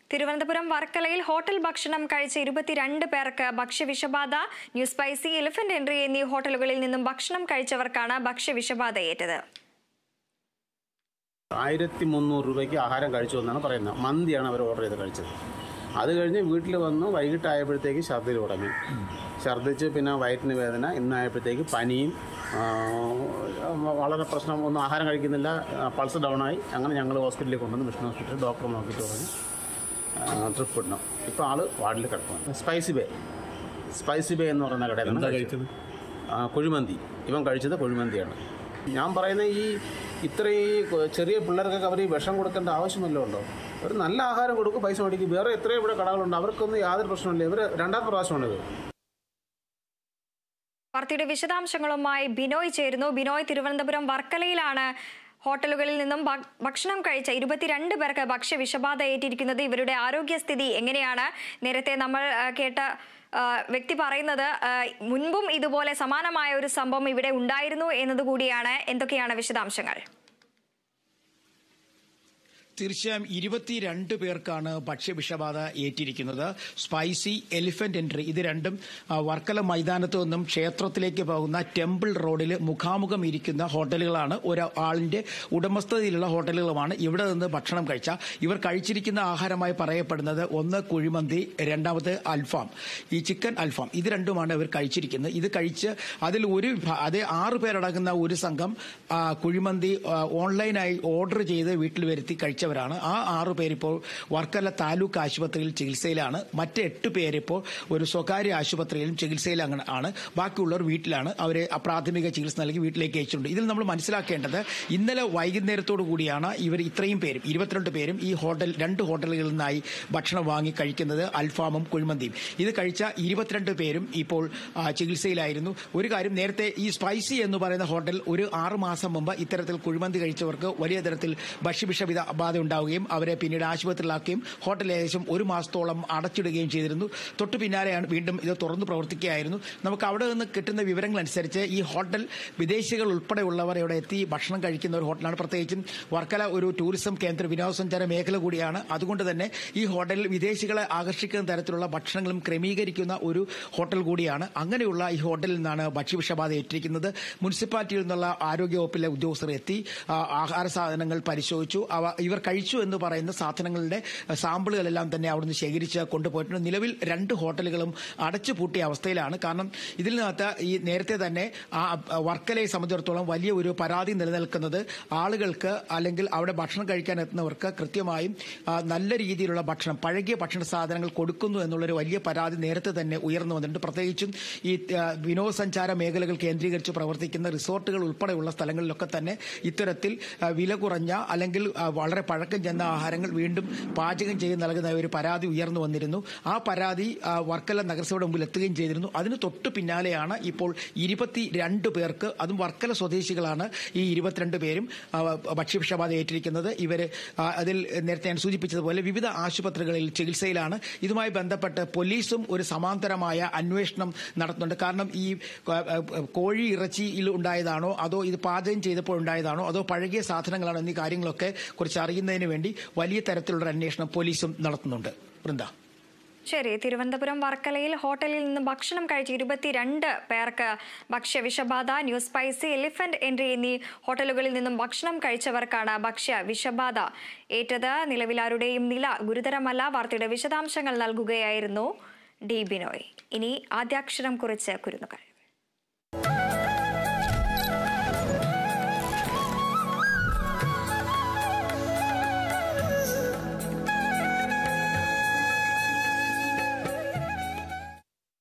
തിരുവനന്തപുരം വർക്കലയിൽ ഹോട്ടൽ ഭക്ഷണം കഴിച്ച ഇരുപത്തിരണ്ട് പേർക്ക് ഭക്ഷ്യവിഷബാധ ന്യൂ സ്പൈസി എലിഫന്റ് എൻട്രി എന്നീ ഹോട്ടലുകളിൽ നിന്നും ഭക്ഷണം കഴിച്ചവർക്കാണ് ഭക്ഷ്യവിഷബാധയേറ്റത് ആയിരത്തി മുന്നൂറ് രൂപയ്ക്ക് ആഹാരം കഴിച്ചു എന്നാണ് പറയുന്നത് മന്തിയാണ് അവർ ഓർഡർ ചെയ്ത് കഴിച്ചത് അത് കഴിഞ്ഞ് വീട്ടിൽ വന്ന് വൈകിട്ടായപ്പോഴത്തേക്ക് ഛർദ്ദിൽ തുടങ്ങി ഛർദ്ദിച്ച് പിന്നെ വയറ്റിന് വേദന ഇന്നായപ്പോഴത്തേക്ക് പനിയും ആ, വളരെ പ്രശ്നം ഒന്നും ആഹാരം കഴിക്കുന്നില്ല പൾസ് ഡൗൺ ആയി അങ്ങനെ ഞങ്ങൾ ഹോസ്പിറ്റലിൽ കൊണ്ടുവന്ന് മിഷൻ ഹോസ്പിറ്റലിൽ ഡോക്ടർ നോക്കിയിട്ട് പറഞ്ഞു ട്രിപ്പ് ഇടണം ഇപ്പോൾ ആൾ വാർഡിൽ കിടക്കുന്നു സ്പൈസി ബേ സ്പൈസി ബേ എന്ന് പറയുന്ന കടയിലാണ് കഴിച്ചത് ആ, കുഴിമന്തി ഇവൻ കഴിച്ചത് കുഴിമന്തിയാണ് ഞാൻ പറയുന്ന ഈ ഇത്രയും ഈ കൊ- ചെറിയ പിള്ളേർക്കൊക്കെ അവർ ഈ വിഷം കൊടുക്കേണ്ട ആവശ്യമല്ലോ ഉണ്ടോ ഒരു നല്ല ആഹാരം കൊടുക്കും പൈസ മേടിക്കും വേറെ എത്രയും ഇവിടെ കടകളുണ്ട് അവർക്കൊന്നും യാതൊരു പ്രശ്നമില്ല ഇവർ രണ്ടാമത്തെ പ്രാവശ്യമാണിത് വാർത്തയുടെ വിശദാംശങ്ങളുമായി ബിനോയ് ചേരുന്നു ബിനോയ് തിരുവനന്തപുരം വർക്കലയിലാണ് ഹോട്ടലുകളിൽ നിന്നും ഭ- ഭക്ഷണം കഴിച്ച ഇരുപത്തിരണ്ട് പേർക്ക് ഭക്ഷ്യവിഷബാധ ഏറ്റിരിക്കുന്നത് ഇവരുടെ ആരോഗ്യസ്ഥിതി എങ്ങനെയാണ് നേരത്തെ നമ്മൾ ആ, കേട്ട ആ, വ്യക്തി പറയുന്നത് ആ, മുൻപും ഇതുപോലെ സമാനമായ ഒരു സംഭവം ഇവിടെ ഉണ്ടായിരുന്നു എന്നതുകൂടിയാണ് എന്തൊക്കെയാണ് വിശദാംശങ്ങൾ തീർച്ചയായും ഇരുപത്തിരണ്ട് പേർക്കാണ് ഭക്ഷ്യവിഷബാധ ഏറ്റിരിക്കുന്നത് സ്പൈസി എലിഫന്റ് എൻട്രി ഇത് രണ്ടും ആ, വർക്കല മൈതാനത്ത് നിന്നും ക്ഷേത്രത്തിലേക്ക് പോകുന്ന ടെമ്പിൾ റോഡിൽ മുഖാമുഖം ഇരിക്കുന്ന ഹോട്ടലുകളാണ് ഒരാളിന്റെ ഉടമസ്ഥതയിലുള്ള ഹോട്ടലുകളുമാണ് ഇവിടെ നിന്ന് ഭക്ഷണം കഴിച്ച ഇവർ കഴിച്ചിരിക്കുന്ന ആഹാരമായി പറയപ്പെടുന്നത് ഒന്ന് കുഴിമന്തി രണ്ടാമത് അൽഫാം ഈ ചിക്കൻ അൽഫാം ഇത് രണ്ടുമാണ് ഇവർ കഴിച്ചിരിക്കുന്നത് ഇത് കഴിച്ച് അതിൽ ഒരു വിഭാ- അത് ആറ് പേരടങ്ങുന്ന ഒരു സംഘം ആ, കുഴിമന്തി ആ, ഓൺലൈനായി ഓർഡർ ചെയ്ത് വീട്ടിൽ വരുത്തി കഴിച്ചവരാണ് ആ ആറു പേരിപ്പോൾ വർക്കല താലൂക്ക് ആശുപത്രിയിൽ ചികിത്സയിലാണ് മറ്റ് എട്ട് പേരിപ്പോൾ ഒരു സ്വകാര്യ ആശുപത്രിയിലും ചികിത്സയിൽ അങ്ങനെ ആണ് ബാക്കിയുള്ളവർ വീട്ടിലാണ് അവരെ പ്രാഥമിക ചികിത്സ നൽകി വീട്ടിലേക്ക് അയച്ചിട്ടുണ്ട് ഇതിൽ നമ്മൾ മനസ്സിലാക്കേണ്ടത് ഇന്നലെ വൈകുന്നേരത്തോടു കൂടിയാണ് ഇവർ ഇത്രയും പേരും ഇരുപത്തിരണ്ട് പേരും ഈ ഹോട്ടൽ രണ്ട് ഹോട്ടലുകളിൽ നിന്നായി ഭക്ഷണം വാങ്ങി കഴിക്കുന്നത് അൽഫാമും കുഴിമന്തിയും ഇത് കഴിച്ച ഇരുപത്തിരണ്ട് പേരും ഇപ്പോൾ ആ, ചികിത്സയിലായിരുന്നു ഒരു കാര്യം നേരത്തെ ഈ സ്പൈസി എന്ന് പറയുന്ന ഹോട്ടൽ ഒരു ആറ് മാസം മുമ്പ് ഇത്തരത്തിൽ കുഴിമന്തി കഴിച്ചവർക്ക് വലിയ തരത്തിൽ ഭക്ഷ്യവിഷ ബാധ ഉണ്ടാവുകയും അവരെ പിന്നീട് ആശുപത്രിയിലാക്കുകയും ഹോട്ടൽ ഏകദേശം ഒരു മാസത്തോളം അടച്ചിടുകയും ചെയ്തിരുന്നു തൊട്ടു പിന്നാലെയാണ് വീണ്ടും ഇത് തുറന്നു പ്രവർത്തിക്കുകയായിരുന്നു നമുക്ക് അവിടെ നിന്ന് കിട്ടുന്ന വിവരങ്ങൾ അനുസരിച്ച് ഈ ഹോട്ടൽ വിദേശികൾ ഉൾപ്പെടെയുള്ളവർ ഇവിടെ എത്തി ഭക്ഷണം കഴിക്കുന്ന ഒരു ഹോട്ടലാണ് പ്രത്യേകിച്ചും വർക്കല ഒരു ടൂറിസം കേന്ദ്ര വിനോദസഞ്ചാര മേഖല കൂടിയാണ് അതുകൊണ്ട് തന്നെ ഈ ഹോട്ടലിൽ വിദേശികളെ ആകർഷിക്കുന്ന തരത്തിലുള്ള ഭക്ഷണങ്ങളും ക്രമീകരിക്കുന്ന ഒരു ഹോട്ടൽ കൂടിയാണ് അങ്ങനെയുള്ള ഈ ഹോട്ടലിൽ നിന്നാണ് ഭക്ഷ്യവിഷബാധ ഏറ്റിരിക്കുന്നത് മുനിസിപ്പാലിറ്റിയിൽ നിന്നുള്ള ആരോഗ്യ വകുപ്പിലെ ഉദ്യോഗസ്ഥർ എത്തി ആ, ആഹാര സാധനങ്ങൾ പരിശോധിച്ചു അവ ഇവർ കഴിച്ചു എന്ന് പറയുന്ന സാധനങ്ങളുടെ സാമ്പിളുകളെല്ലാം തന്നെ അവിടുന്ന് ശേഖരിച്ച് കൊണ്ടുപോയിട്ടുണ്ട് നിലവിൽ രണ്ട് ഹോട്ടലുകളും അടച്ചു പൂട്ടിയ അവസ്ഥയിലാണ് കാരണം ഇതിൽ നിന്നകത്ത് ഈ നേരത്തെ തന്നെ ആ വർക്കലയെ സംബന്ധിച്ചിടത്തോളം വലിയ ഒരു പരാതി നിലനിൽക്കുന്നത് ആളുകൾക്ക് അല്ലെങ്കിൽ അവിടെ ഭക്ഷണം കഴിക്കാൻ എത്തുന്നവർക്ക് കൃത്യമായും ആ, നല്ല രീതിയിലുള്ള ഭക്ഷണം പഴകിയ ഭക്ഷണ സാധനങ്ങൾ കൊടുക്കുന്നു എന്നുള്ളൊരു വലിയ പരാതി നേരത്തെ തന്നെ ഉയർന്നു വന്നിട്ടുണ്ട് പ്രത്യേകിച്ചും ഈ ആ, വിനോദസഞ്ചാര മേഖലകൾ കേന്ദ്രീകരിച്ച് പ്രവർത്തിക്കുന്ന റിസോർട്ടുകൾ ഉൾപ്പെടെയുള്ള സ്ഥലങ്ങളിലൊക്കെ തന്നെ ഇത്തരത്തിൽ ആ, വില കുറഞ്ഞ അല്ലെങ്കിൽ ആ, വളരെ പഴക്കം ചെന്ന ആഹാരങ്ങൾ വീണ്ടും പാചകം ചെയ്ത് നൽകുന്ന ഒരു പരാതി ഉയർന്നു വന്നിരുന്നു ആ പരാതി ആ, വർക്കല നഗരസഭയുടെ മുമ്പിൽ എത്തുകയും ചെയ്തിരുന്നു അതിന് തൊട്ടു പിന്നാലെയാണ് ഇപ്പോൾ ഇരുപത്തിരണ്ട് പേർക്ക് അതും വർക്കല സ്വദേശികളാണ് ഈ ഇരുപത്തിരണ്ട് പേരും ആ, ഭക്ഷ്യവിഷബാധ ഏറ്റിരിക്കുന്നത് ഇവർ അതിൽ നേരത്തെ ഞാൻ സൂചിപ്പിച്ചതുപോലെ വിവിധ ആശുപത്രികളിൽ ചികിത്സയിലാണ് ഇതുമായി ബന്ധപ്പെട്ട് പോലീസും ഒരു സമാന്തരമായ അന്വേഷണം നടത്തുന്നുണ്ട് കാരണം ഈ ആ, ആ, കോഴി ഇറച്ചിയിൽ ഉണ്ടായതാണോ അതോ ഇത് പാചകം ചെയ്തപ്പോൾ ഉണ്ടായതാണോ അതോ പഴകിയ സാധനങ്ങളാണോ എന്നീ കാര്യങ്ങളൊക്കെ കുറിച്ച് അറിയുന്നതിന് വേണ്ടി വലിയ തരത്തിലുള്ള അന്വേഷണം പോലീസും നടത്തുന്നുണ്ട് വൃന്ദ ശരി തിരുവനന്തപുരം വർക്കലയിൽ ഹോട്ടലിൽ നിന്ന് ഭക്ഷണം കഴിച്ച ഇരുപത്തിരണ്ട് പേർക്ക് ഭക്ഷ്യവിഷബാധ ന്യൂ സ്പൈസി എലിഫന്റ് എൻട്രി എന്നീ ഹോട്ടലുകളിൽ നിന്നും ഭക്ഷണം കഴിച്ചവർക്കാണ് ഭക്ഷ്യ വിഷബാധ ഏറ്റത് നിലവിൽ ആരുടെയും നില ഗുരുതരമല്ല വാർത്തയുടെ വിശദാംശങ്ങൾ നൽകുകയായിരുന്നു ഡി ബിനോയ് ഇനി ആദ്യാക്ഷരം കുറിച്ച് കുരുന്നുകൾ